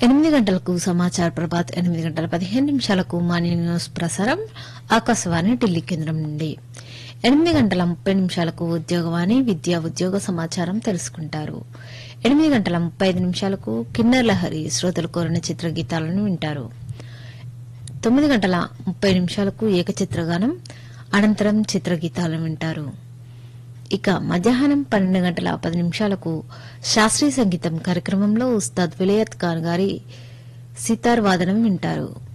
ఎనిమిది గంటలకు సమాచార ప్రభాత్ ఎనిమిది గంటల పదిహేను నిమిషాలకు మార్నింగ్ న్యూస్ ప్రసారం ఆకాశవాణి ఢిల్లీ కేంద్రం నుండి ఎనిమిది గంటల ముప్పై నిమిషాలకు ఉద్యోగవాణి విద్యా ఉద్యోగ సమాచారం తెలుసుకుంటారు ఎనిమిది గంటల ముప్పై ఐదు నిమిషాలకు కిన్నర్ లహరి శ్రోతలు కోరిన చిత్రగీతాలను వింటారు తొమ్మిది గంటల ముప్పై నిమిషాలకు ఏకచిత్రగానం అనంతరం చిత్రగీతాలను వింటారు ఇక మధ్యాహ్నం పన్నెండు గంటల పది నిమిషాలకు శాస్త్రీయ సంగీతం కార్యక్రమంలో ఉస్తాద్ విలయత్ ఖాన్ గారి సితార్ వాదనం వింటారు